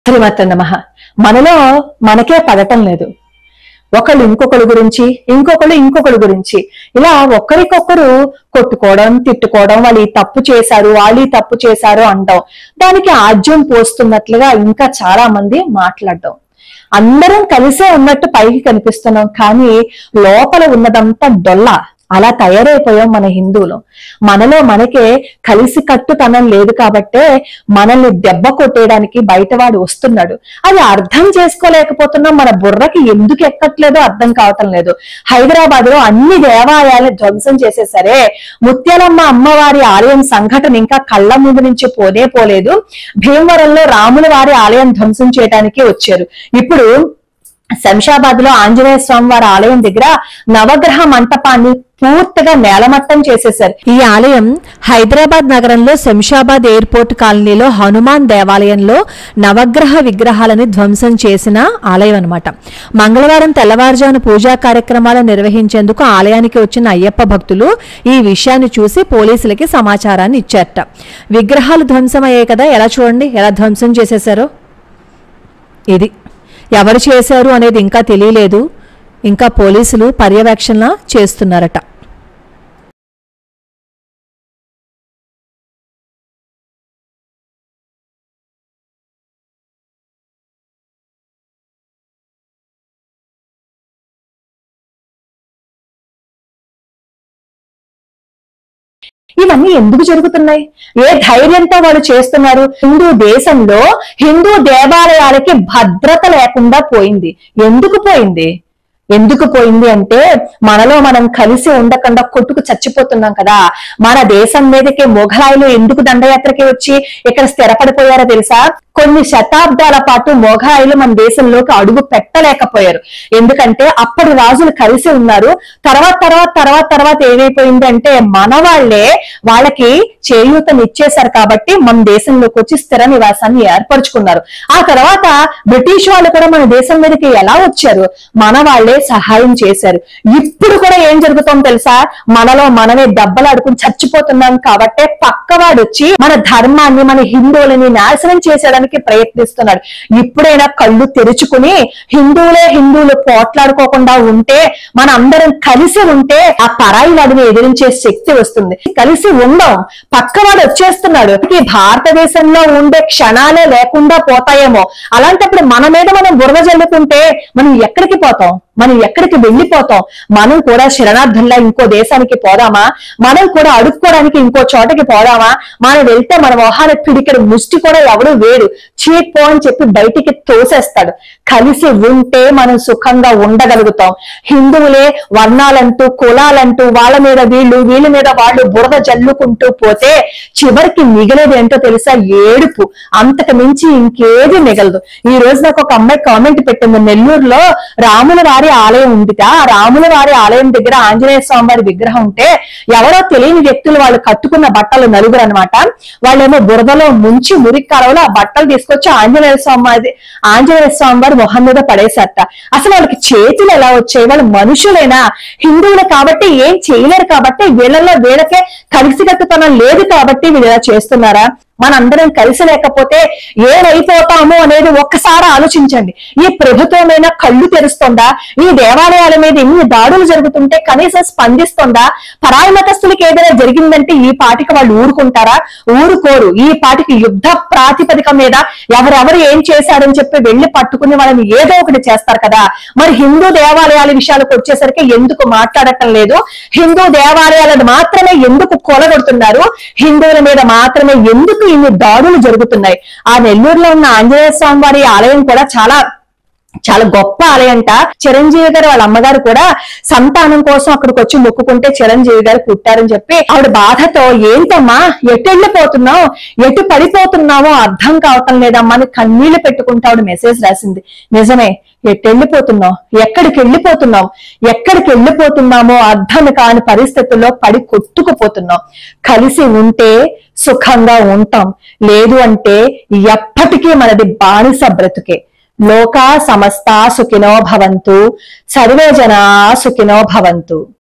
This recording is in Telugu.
శ్రీమత నమ మనలో మనకే పడటం లేదు ఒకళ్ళు ఇంకొకరి గురించి ఇంకొకళ్ళు ఇంకొకరి గురించి ఇలా ఒకరికొకరు కొట్టుకోవడం తిట్టుకోవడం వాళ్ళు ఈ తప్పు చేశారు వాళ్ళు ఈ తప్పు చేశారు అంటాం దానికి ఆజ్యం పోస్తున్నట్లుగా ఇంకా చాలా మంది మాట్లాడడం అందరం కలిసే ఉన్నట్టు పైకి కనిపిస్తున్నాం కానీ లోపల ఉన్నదంతా డొల్ల అలా తయారైపోయాం మన హిందువులు మనలో మనకే కలిసి కట్టుతనం లేదు కాబట్టే మనల్ని దెబ్బ కొట్టేయడానికి బయటవాడు వస్తున్నాడు అది అర్థం చేసుకోలేకపోతున్నాం మన బుర్రకి ఎందుకు ఎక్కట్లేదో అర్థం కావటం లేదు హైదరాబాద్ లో అన్ని దేవాలయాలు ధ్వంసం చేసేసరే ముత్యాలమ్మ అమ్మవారి ఆలయం సంఘటన ఇంకా కళ్ళ ముందు నుంచి పోనే పోలేదు భీమవరంలో రాముల వారి ఆలయం ధ్వంసం చేయడానికి వచ్చారు ఇప్పుడు శంషాబాద్ లో ఆంజనేయ స్వామి వారి ఆలయం దగ్గర నవగ్రహ మంటపాన్ని పూర్తిగా నేలమట్టం చేసేశారు ఈ ఆలయం హైదరాబాద్ నగరంలో శంషాబాద్ ఎయిర్పోర్ట్ కాలనీలో హనుమాన్ దేవాలయంలో నవగ్రహ విగ్రహాలని ధ్వంసం చేసిన ఆలయం అన్నమాట మంగళవారం తెల్లవారుజామున పూజా కార్యక్రమాలు నిర్వహించేందుకు ఆలయానికి వచ్చిన అయ్యప్ప భక్తులు ఈ విషయాన్ని చూసి పోలీసులకి సమాచారాన్ని ఇచ్చారట విగ్రహాలు ధ్వంసం అయ్యాయి కదా ఎలా చూడండి ఎలా ధ్వంసం చేసేశారో ఇది ఎవరు చేశారు అనేది ఇంకా తెలియలేదు ఇంకా పోలీసులు పర్యవేక్షణ చేస్తున్నారట ఇవన్నీ ఎందుకు జరుగుతున్నాయి ఏ ధైర్యంతో వాళ్ళు చేస్తున్నారు హిందూ దేశంలో హిందూ దేవాలయాలకి భద్రత లేకుండా పోయింది ఎందుకు పోయింది ఎందుకు పోయింది అంటే మనలో మనం కలిసి ఉండకుండా కొట్టుకు చచ్చిపోతున్నాం కదా మన దేశం మీదకి మొఘలాయులు ఎందుకు దండయాత్రకి వచ్చి ఇక్కడ స్థిరపడిపోయారో తెలుసా కొన్ని శతాబ్దాల పాటు మొఘలాయులు మన దేశంలోకి అడుగు పెట్టలేకపోయారు ఎందుకంటే అప్పటి రాజులు కలిసి ఉన్నారు తర్వాత తర్వాత తర్వాత తర్వాత ఏమైపోయింది అంటే మన వాళ్ళే వాళ్ళకి చేయూతనిచ్చేశారు కాబట్టి మన దేశంలోకి వచ్చి స్థిర నివాసాన్ని ఏర్పరచుకున్నారు ఆ తర్వాత బ్రిటిష్ వాళ్ళు కూడా మన దేశం మీదకి ఎలా వచ్చారు మన వాళ్ళే సహాయం చేశారు ఇప్పుడు కూడా ఏం జరుగుతుందో తెలుసా మనలో మనమే దెబ్బలాడుకుని చచ్చిపోతున్నాం కాబట్టే పక్కవాడు వచ్చి మన ధర్మాన్ని మన హిందువులని నాశనం చేసేయడానికి ప్రయత్నిస్తున్నాడు ఇప్పుడైనా కళ్ళు తెరుచుకుని హిందువులే హిందువులు పోట్లాడుకోకుండా ఉంటే మన అందరం కలిసి ఉంటే ఆ పరాయి వాడిని ఎదిరించే శక్తి వస్తుంది కలిసి ఉండం పక్కవాడు వచ్చేస్తున్నాడు ఈ భారతదేశంలో ఉండే క్షణాలే లేకుండా పోతాయేమో అలాంటప్పుడు మన మీద మనం బురద జల్లుకుంటే మనం ఎక్కడికి పోతాం మనం ఎక్కడికి వెళ్ళిపోతాం మనం కూడా శరణార్థంలా ఇంకో దేశానికి పోదామా మనం కూడా అడుక్కోవడానికి ఇంకో చోటకి పోదామా మనం వెళ్తే మన మొహాన పిడికెడు ముష్టి కూడా ఎవడు వేరు చీట్ పో అని చెప్పి బయటికి తోసేస్తాడు కలిసి ఉంటే మనం సుఖంగా ఉండగలుగుతాం హిందువులే వర్ణాలంటూ కులాలంటూ వాళ్ళ మీద వీళ్ళు వీళ్ళ మీద వాళ్ళు బురద జల్లుకుంటూ పోతే చివరికి మిగిలేది ఏంటో తెలుసా ఏడుపు అంతకు మించి ఇంకేది మిగలదు ఈ రోజు నాకు ఒక అమ్మాయి కామెంట్ పెట్టింది నెల్లూరులో రాముల వారి ఆలయం ఉందిట ఆ రాముల వారి ఆలయం దగ్గర ఆంజనేయ స్వామి వారి విగ్రహం ఉంటే ఎవరో తెలియని వ్యక్తులు వాళ్ళు కట్టుకున్న బట్టలు నలుగురు అనమాట వాళ్ళేమో బురదలో ముంచి మురికి కాలంలో ఆ బట్టలు తీసుకొచ్చి ఆంజనేయ స్వామి వారి ఆంజనేయ స్వామి వారి మొహం మీద పడేశారట అసలు వాళ్ళకి చేతులు ఎలా వచ్చాయి వాళ్ళు మనుషులేనా హిందువులు కాబట్టి ఏం చేయలేరు కాబట్టి వీళ్ళలో వీళ్ళకే కలిసికట్టుతనం లేదు కాబట్టి వీళ్ళు ఇలా చేస్తున్నారా మనందరం కలిసి లేకపోతే ఏమైపోతాము అనేది ఒక్కసారి ఆలోచించండి ఈ ప్రభుత్వమైనా కళ్ళు తెరుస్తుందా ఈ దేవాలయాల మీద ఇన్ని దాడులు జరుగుతుంటే కనీసం స్పందిస్తుందా పరాయి మతస్థులకి ఏదైనా జరిగిందంటే ఈ పాటికి వాళ్ళు ఊరుకుంటారా ఊరుకోరు ఈ పాటికి యుద్ధ ప్రాతిపదిక మీద ఎవరెవరు ఏం చేశారని చెప్పి వెళ్లి పట్టుకుని వాళ్ళని ఏదో ఒకటి చేస్తారు కదా మరి హిందూ దేవాలయాల విషయాలకు వచ్చేసరికి ఎందుకు మాట్లాడటం లేదు హిందూ దేవాలయాలను మాత్రమే ఎందుకు కొలగొడుతున్నారు హిందువుల మీద మాత్రమే ఎందుకు ఇన్ని దాడులు జరుగుతున్నాయి ఆ నెల్లూరులో ఉన్న ఆంజనేయ స్వామి వారి ఆలయం కూడా చాలా చాలా గొప్ప ఆలయంట చిరంజీవి గారు వాళ్ళ అమ్మగారు కూడా సంతానం కోసం అక్కడికి వచ్చి మొక్కుకుంటే చిరంజీవి గారు పుట్టారని చెప్పి ఆవిడ బాధతో ఏంటమ్మా ఎటు వెళ్ళిపోతున్నావు ఎటు పడిపోతున్నావో అర్థం కావటం లేదమ్మా అని కన్నీళ్లు పెట్టుకుంటూ ఆవిడ మెసేజ్ రాసింది నిజమే ఎటు వెళ్ళిపోతున్నావు ఎక్కడికి వెళ్ళిపోతున్నావు ఎక్కడికి వెళ్ళిపోతున్నామో అర్థం కాని పరిస్థితుల్లో పడి కొట్టుకుపోతున్నాం కలిసి ఉంటే సుఖంగా ఉంటాం లేదు అంటే ఎప్పటికీ మనది బానిస బ్రతుకే లోకా సమస్త సుఖినో భవంతు సర్వే జనా సుఖినో భవంతు